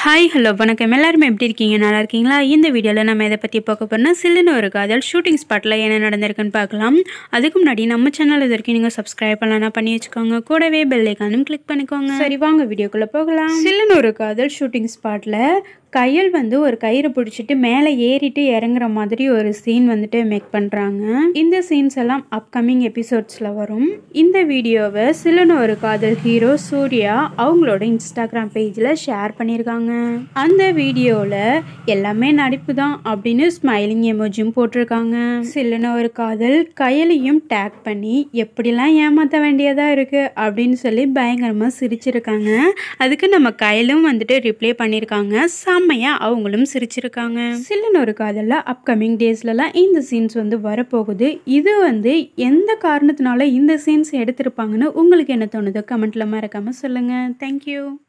hi hello வணக்கம் எல்லாருமே எப்படி இருக்கீங்க நல்லா இருக்கீங்களா இந்த வீடியோவில் நம்ம இதை பற்றி பார்க்க போறோம்னா சில்லுன்னு ஒரு காதல் ஷூட்டிங் ஸ்பாட்டில் என்ன நடந்திருக்குன்னு பார்க்கலாம் அதுக்கு முன்னாடி நம்ம சேனல் இது வரைக்கும் நீங்கள் சப்ஸ்கிரைப் பண்ணலாம் பண்ணி வச்சுக்கோங்க கூடவே பெல் ஐக்கானும் கிளிக் பண்ணிக்கோங்க சரி வாங்க வீடியோக்குள்ளே போகலாம் சில்லுன்னு ஒரு காதல் ஷூட்டிங் ஸ்பாட்டில் கையல் வந்து ஒரு கயிறு பிடிச்சிட்டு மேலே ஏறிட்டு இறங்குற மாதிரி ஒரு சீன் வந்துட்டு மேக் பண்ணுறாங்க இந்த சீன்ஸ் எல்லாம் அப்கமிங் எபிசோட்ஸில் வரும் இந்த வீடியோவை சிலனு ஒரு காதல் ஹீரோ சூர்யா அவங்களோட இன்ஸ்டாகிராம் பேஜில் ஷேர் பண்ணியிருக்காங்க அந்த வீடியோவில் எல்லாமே நடிப்பு தான் அப்படின்னு ஸ்மைலிங் எமோஜியும் போட்டிருக்காங்க சிலனு ஒரு காதல் கையலையும் டேக் பண்ணி எப்படிலாம் ஏமாற்ற வேண்டியதாக இருக்குது அப்படின்னு சொல்லி பயங்கரமாக சிரிச்சிருக்காங்க அதுக்கு நம்ம கையிலும் வந்துட்டு ரிப்ளை பண்ணியிருக்காங்க செம்மையாக அவங்களும் சிரிச்சிருக்காங்க சில்லுன்னு ஒரு காதலில் அப்கமிங் டேஸ்லலாம் இந்த சீன்ஸ் வந்து வரப்போகுது இது வந்து எந்த காரணத்தினால இந்த சீன்ஸ் எடுத்திருப்பாங்கன்னு உங்களுக்கு என்ன தோணுதோ கமெண்ட்டில் மறக்காமல் சொல்லுங்கள் தேங்க்யூ